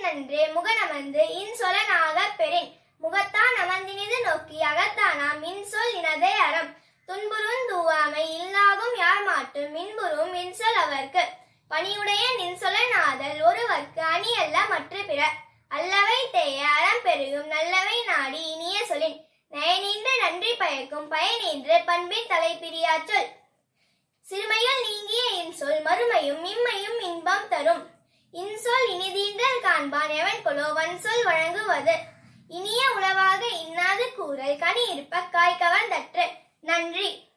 நன்றே முகனமர்ந்து இன்சொலனாக பெறின் முகத்தான் அமர்ந்தினிது நோக்கி அகத்தானாம் இன்சொல் இனதே அறம் துன்புறும் தூவாமை இல்லாகும் யார் மாட்டும் மின்புறும் இன்சொல் அவர்க்கு பணியுடைய நின்சொலனாதல் ஒருவர்க்கு அணி அல்ல மற்ற பிற அல்லவை தேய அறம் பெருகும் நல்லவை நாடி இனிய சொலின் நயனின்று நன்றி பயக்கும் பயனின்று பண்பின் தலை பிரியாச்சொல் சிறுமையில் நீங்கிய இன்சொல் மறுமையும் இம்மையும் இன்பம் தரும் இன்சொல் இனிதீன்றல் காண்பான் எவன் கொலோ வன்சொல் வழங்குவது இனிய உணவாக இன்னாது கூறல் கனி இருப்ப காய் கவர்ந்தற்று நன்றி